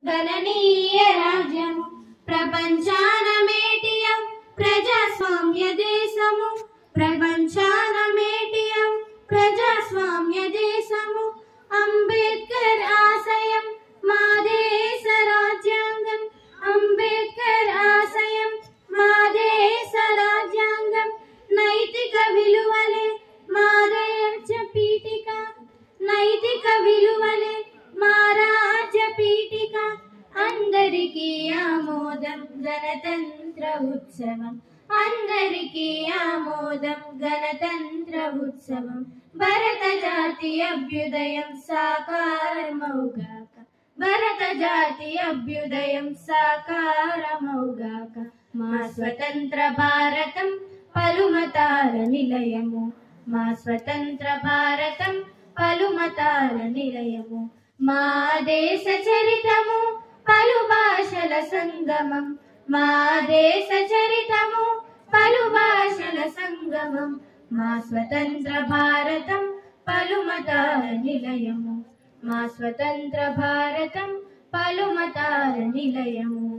గణనీయ రాజ్యము ప్రపంచాన మేటియం ప్రజాస్వామ్య దేశము ప్రపంచాన మేటియం ప్రజాస్వామ్య దేశము అంబేద్కర్ ఆశయం మా దేశ రాజ్యాంగం అంబేద్కర్ ఆశయం మా దేశ రాజ్యాంగం నైతిక విలువలే మా రాజ్య పీఠిక నైతిక విలువలే మా రాజ్య పీఠిక అందరికీ ఆమోదం గణతంత్ర ఉత్సవం అందరికీ ఆమోదం గణతంత్ర ఉత్సవం భరత జాతి అభ్యుదయం సాకారమౌగాక భరత జాతి అభ్యుదయం సాకారమౌగాక మా స్వతంత్ర భారతం పలుమతాల నిలయము మా స్వతంత్ర భారతం పలుమతాల నిలయము మా దేశ చరితము పలు భాషల సంగమం మా దేశ చరితము పలు భాషల సంగమం మా స్వతంత్ర భారతం పలుమతాల నిలయము మా స్వతంత్ర భారతం పలుమతాల నిలయము